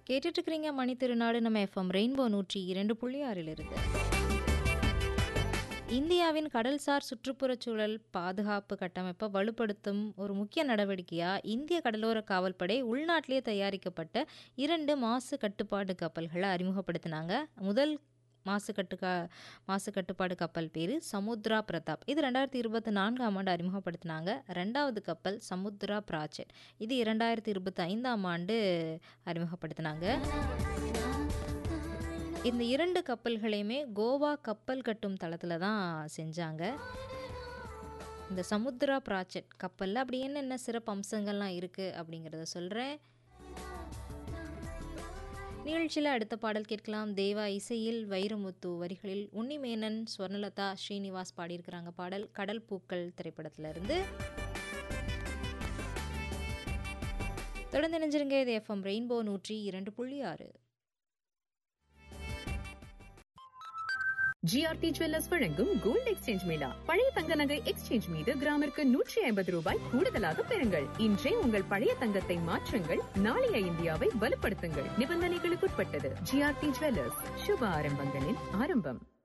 கேட்டுட்டு இருக்கிறீங்க மணி திருநாடு நம்ம எஃப்எம் ரெயின்போ நூற்றி இரண்டு புள்ளி ஆறில் இருந்து இந்தியாவின் கடல்சார் சுற்றுப்புறச் சூழல் பாதுகாப்பு கட்டமைப்பை வலுப்படுத்தும் ஒரு முக்கிய நடவடிக்கையாக இந்திய கடலோர காவல்படை உள்நாட்டிலேயே தயாரிக்கப்பட்ட இரண்டு மாசு கட்டுப்பாடு கப்பல்களை அறிமுகப்படுத்தினாங்க முதல் மாசு கட்டுக்கா மாசு கட்டுப்பாடு கப்பல் பேர் சமுத்ரா பிரதாப் இது ரெண்டாயிரத்தி இருபத்தி நான்காம் ஆண்டு அறிமுகப்படுத்தினாங்க ரெண்டாவது கப்பல் சமுத்ரா பிராச்சட் இது இரண்டாயிரத்தி இருபத்தி ஐந்தாம் ஆண்டு அறிமுகப்படுத்தினாங்க இந்த இரண்டு கப்பல்களையுமே கோவா கப்பல் கட்டும் தளத்தில் தான் செஞ்சாங்க இந்த சமுத்ரா ப்ராஜெக்ட் கப்பலில் அப்படி என்னென்ன சிறப்பு அம்சங்கள்லாம் இருக்குது அப்படிங்கிறத சொல்கிறேன் நிகழ்ச்சியில் அடுத்த பாடல் கேட்கலாம் தேவா இசையில் வைரமுத்து வரிகளில் உன்னிமேனன் ஸ்வர்ணலதா ஸ்ரீனிவாஸ் பாடியிருக்கிறாங்க பாடல் கடல் பூக்கள் திரைப்படத்திலிருந்து தொடர்ந்து நினைஞ்சிருங்க இது எஃப்எம் ரெயின்போ நூற்றி இரண்டு புள்ளி ஆறு ஜிஆர்டி ஜுவல்லர்ஸ் வழங்கும் கோல்ட் எக்ஸ்சேஞ்ச் மேளா பழைய தங்க நகை எக்ஸ்சேஞ்ச் மீது கிராமிற்கு நூற்றி ஐம்பது ரூபாய் கூடுதலாக பெறுங்கள் இன்றே உங்கள் பழைய தங்கத்தை மாற்றுங்கள் நாளைய இந்தியாவை வலுப்படுத்துங்கள் நிபந்தனைகளுக்குட்பட்டது ஜிஆர்டி ஜுவல்லர்ஸ் சுப ஆரம்பங்களின் ஆரம்பம்